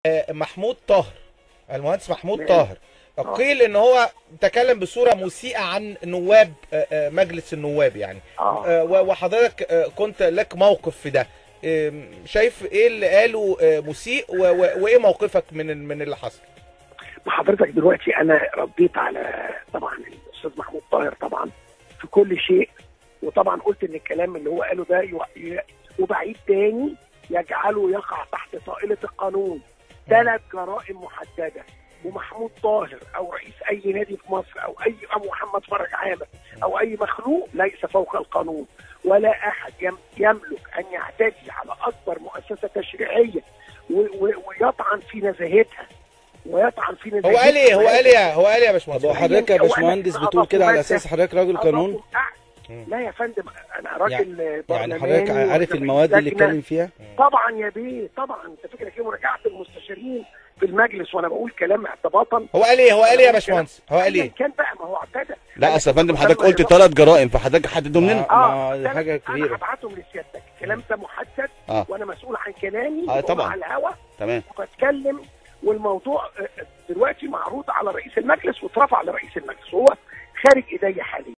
آه، محمود طاهر المهندس محمود نعم. طاهر قيل ان هو تكلم بصوره مسيئه عن نواب آه، آه، مجلس النواب يعني اه آه، و- وحضرتك آه، كنت لك موقف في ده آم، شايف ايه اللي قاله آه، مسيء و- و- وايه موقفك من ال- من اللي حصل حضرتك دلوقتي انا رديت على طبعا الاستاذ محمود طاهر طبعا في كل شيء وطبعا قلت ان الكلام اللي هو قاله ده يو- ي- وبعيد تاني يجعله يقع تحت طائله القانون ثلاث جرائم محدده ومحمود طاهر او رئيس اي نادي في مصر او اي او محمد فرج عامر او اي مخلوق ليس فوق القانون ولا احد يم- يملك ان يعتدي على اكبر مؤسسه تشريعيه و- و- ويطعن في نزاهتها ويطعن في نزاهتها هو قال ايه هو قال ايه هو قال ايه يا باشمهندس طب حضرتك يا هو أنا باشمهندس كده بتقول كده على أضاف اساس حضرتك راجل قانون أضافهم أعلى. مم. لا يا فندم انا راجل يعني برلماني حضرتك عارف ورئيس المواد اللي لجنة. اتكلم فيها طبعا يا بيه طبعا انت فكرك ايه وراجعت المستشارين في المجلس وانا بقول كلام اعتباطا هو قال ايه هو قال ايه يا باشمهندس هو قال أيا ايه كان بقى ما هو اعتدى لا اصل يا فندم حضرتك لما قلت يبقى- ثلاث جرائم فحضرتك حددهم لنا آه. ما دي ثلاث- حاجة كبيرة. انا هبعتهم لسيادتك الكلام ده محدد آه. وانا مسؤول عن كلامي آه، وهو طبعا. على الهوا تمام وبتكلم والموضوع آه، دلوقتي معروض على رئيس المجلس واترفع لرئيس المجلس وهو خارج ايدي حاليا